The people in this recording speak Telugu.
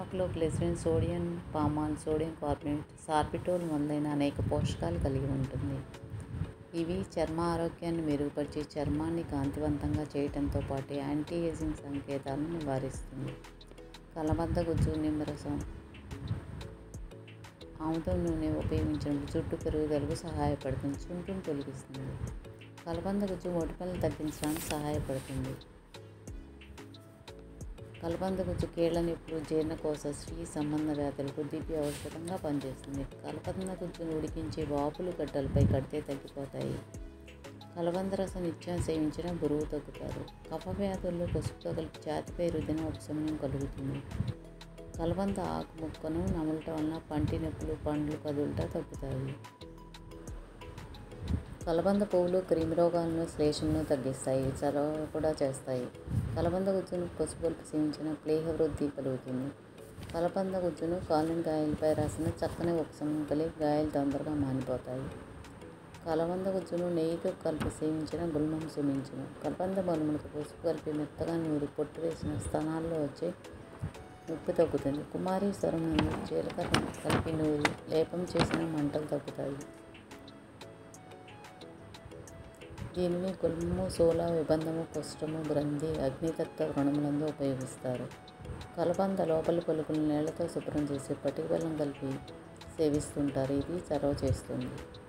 మొక్కలో గ్లిసరిన్ సోడియం పామాల్ సోడియం కార్బోనేట్ సార్బిటోల్ మొదలైన అనేక పోషకాలు కలిగి ఉంటుంది ఇవి చర్మ ఆరోగ్యాన్ని మెరుగుపరిచి చర్మాన్ని కాంతివంతంగా చేయడంతో పాటు యాంటీ ఏజింగ్ సంకేతాలను నివారిస్తుంది కలబంద గుజ్జు నిమ్మరసం ఆముదం నూనె ఉపయోగించిన జుట్టు పెరుగుదలకు సహాయపడుతుంది చుంటును తొలగిస్తుంది కలబంద గుజ్జు మొటిమలను తగ్గించడానికి సహాయపడుతుంది కలబంద గుజ్జు కీళ్ళ నొప్పులు జీర్ణకోశ స్త్రీ సంబంధ వ్యాధులకు దివ్య ఔషధంగా పనిచేస్తుంది కలబంద గుజ్జును ఉడికించి వాపులు గడ్డలపై కడితే తగ్గిపోతాయి కలబంద రసం నిత్యం సేవించిన బరువు తగ్గుతారు కఫ వ్యాధుల్లో పసుపుతో కలిపి ఛాతిపై రుదిన ఉపశమనం కలుగుతుంది కలబంద ఆకు ముక్కను నమలటం వలన పంటి నొప్పులు పండ్లు కదులుట తగ్గుతాయి కలబంద పువ్వులు క్రిమి రోగాలను శ్లేషమును తగ్గిస్తాయి చలవ కూడా చేస్తాయి కలబంద గుజ్జును పసుపు కలిపి సేవించిన ప్లేహ వృద్ధి కలుగుతుంది కలబంద గుజ్జును కాలిన గాయాలపై రాసిన చక్కని ఉపశమనం కలిగి గాయాలు తొందరగా మానిపోతాయి కలబంద గుజ్జును నెయ్యితో కలిపి సేవించిన గుల్మం శమించిన కలబంద మనుములకు పసుపు కలిపి మెత్తగా నూరి పొట్టు వేసిన స్థానాల్లో వచ్చే నొప్పి తగ్గుతుంది కుమారి స్వరం నందు జీలకర్ర కలిపి నూరి లేపం చేసిన మంటలు తగ్గుతాయి దీనిని గుల్మము సోల విబంధము కుష్టము గ్రంథి అగ్నితత్వ వ్రణములందు ఉపయోగిస్తారు కలబంద లోపలి పలుకులు నీళ్లతో శుభ్రం చేసి పటిక బెల్లం కలిపి సేవిస్తుంటారు ఇది చలవ చేస్తుంది